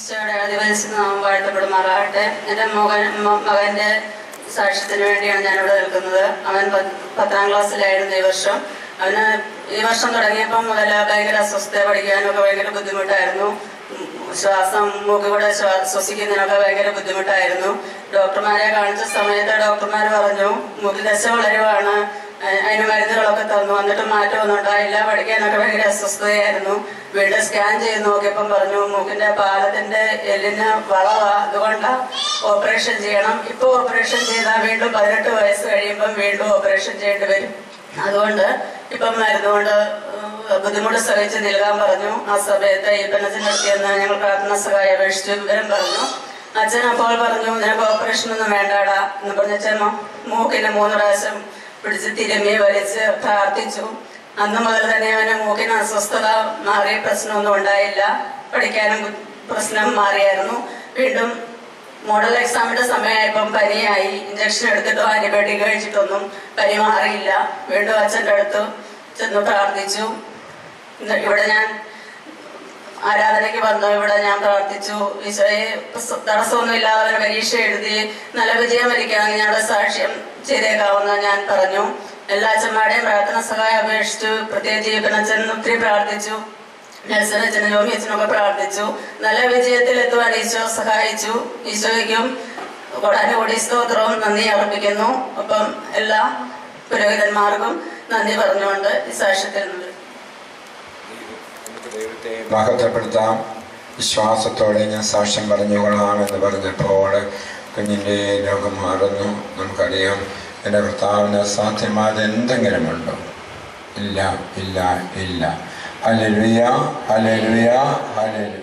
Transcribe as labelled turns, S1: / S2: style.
S1: ഈശോയുടെ ആദിവാസി നാമം വാഴ്ത്തപ്പെടുമാറാകട്ടെ എൻ്റെ മകൻ മ- മകൻ്റെ സാക്ഷ്യത്തിന് വേണ്ടിയാണ് ഞാനിവിടെ നിൽക്കുന്നത് അവൻ പത്ത് പത്താം ക്ലാസ്സിലായിരുന്നു ഈ വർഷം അവന് ഈ വർഷം തുടങ്ങിയപ്പം മുതൽ ഭയങ്കര അസ്വസ്ഥത പഠിക്കാനൊക്കെ ഭയങ്കര ബുദ്ധിമുട്ടായിരുന്നു ഉം, ശ്വാസം മൂക്കിലൂടെ ശ്വാ- ശ്വസിക്കുന്നതിനൊക്കെ ഭയങ്കര ബുദ്ധിമുട്ടായിരുന്നു ഡോക്ടർമാരെ കാണിച്ച സമയത്ത് ഡോക്ടർമാർ പറഞ്ഞു മൂക്കിൽ ദശ വളരുവാണ് അ- അതിന് മരുന്നുകളൊക്കെ തന്നു എന്നിട്ട് മാറ്റമൊന്നും ഉണ്ടായില്ല പഠിക്കാനൊക്കെ ഭയങ്കര അസ്വസ്ഥതയായിരുന്നു വീണ്ടും സ്കാൻ ചെയ്ത് നോക്കിയപ്പം പറഞ്ഞു മൂക്കിന്റെ പാലത്തിന്റെ എല്ലിന് വളവാ അതുകൊണ്ട് ഓപ്പറേഷൻ ചെയ്യണം ഇപ്പൊ ഓപ്പറേഷൻ ചെയ്താൽ വീണ്ടും പതിനെട്ട് വയസ്സ് കഴിയുമ്പം വീണ്ടും ഓപ്പറേഷൻ ചെയ്യേണ്ടി വരും അതുകൊണ്ട് ഇപ്പം മരുന്നുകൊണ്ട് ഏഹ്, ബുദ്ധിമുട്ട് സഹിച്ച് നിൽക്കാൻ പറഞ്ഞു ആ സമയത്ത് ഈ പെണ്ണത്തിനെത്തിയെന്ന് ഞങ്ങൾ പ്രാർത്ഥന സഹായം അപേക്ഷിച്ചു വിവരം പറഞ്ഞു അച്ഛൻ അപ്പോൾ പറഞ്ഞു നിനക്ക് ഓപ്പറേഷൻ ഒന്നും വേണ്ടാടാ എന്ന് പറഞ്ഞ അച്ഛൻ മൂക്കിന് മൂന്ന് പ്രാവശ്യം പിടിച്ച് തിരുമ്മി വലിച്ച് പ്രാർത്ഥിച്ചു അന്ന് മുതൽ തന്നെ അവന് മൂക്കിന് അസ്വസ്ഥത മാറിയ പ്രശ്നമൊന്നും ഉണ്ടായില്ല പഠിക്കാനും ബു- പ്രശ്നം മാറിയായിരുന്നു വീണ്ടും മോഡൽ എക്സാമിന്റെ സമയമായപ്പം പനിയായി ഇഞ്ചക്ഷൻ എടുത്തിട്ടോ ആന്റിബയോട്ടിക് കഴിച്ചിട്ടൊന്നും പനി മാറിയില്ല വീണ്ടും അച്ഛൻ്റെ അടുത്ത് ചെന്ന് പ്രാർത്ഥിച്ചു ഇന്ന് ഇവിടെ ഞാൻ ആരാധനയ്ക്ക് വന്നു ഇവിടെ ഞാൻ പ്രാർത്ഥിച്ചു ഈശോയെ പ്രസ- തടസ്സമൊന്നും ഇല്ലാതെ അവന് പരീക്ഷ എഴുതി നല്ല വിജയം വരിക്കുകയാണെങ്കിൽ ഞങ്ങളുടെ സാക്ഷ്യം ചെയ്തേക്കാവുന്ന ഞാൻ പറഞ്ഞു എല്ലാ അച്ഛന്മാരുടെയും പ്രാർത്ഥന സഹായം അപേക്ഷിച്ചു പ്രത്യേകിച്ച് ഈപ്പനച്ഛൻ ഒത്തിരി പ്രാർത്ഥിച്ചു നെൽസൺ അച്ഛനും ജോമി അച്ഛനൊക്കെ പ്രാർത്ഥിച്ചു നല്ല വിജയത്തിൽ എത്തുവാൻ ഈശോ സഹായിച്ചു ഈശോയ്ക്കും കൊടാനുകൂടി സ്തോത്രവും നന്ദി അർപ്പിക്കുന്നു ഒപ്പം എല്ലാ പുരോഹിതന്മാർക്കും നന്ദി പറഞ്ഞുകൊണ്ട് ഈ സാക്ഷ്യത്തിൽ നിന്ന്
S2: നമുക്ക് ദൈവത്തെ മഹത്വപ്പെടുത്താം വിശ്വാസത്തോടെ ഞാൻ സാക്ഷ്യം പറഞ്ഞുകൊള്ളാം എന്ന് പറഞ്ഞപ്പോൾ കുഞ്ഞിൻ്റെ രോഗം മാറുന്നു നമുക്കറിയാം എൻ്റെ ഭർത്താവിന് സാധ്യമായത് എന്തെങ്കിലുമുണ്ടോ ഇല്ല ഇല്ല ഇല്ല ഹല്ലേലൂയ ഹല്ലേലൂയ ഹല്ലേലൂയ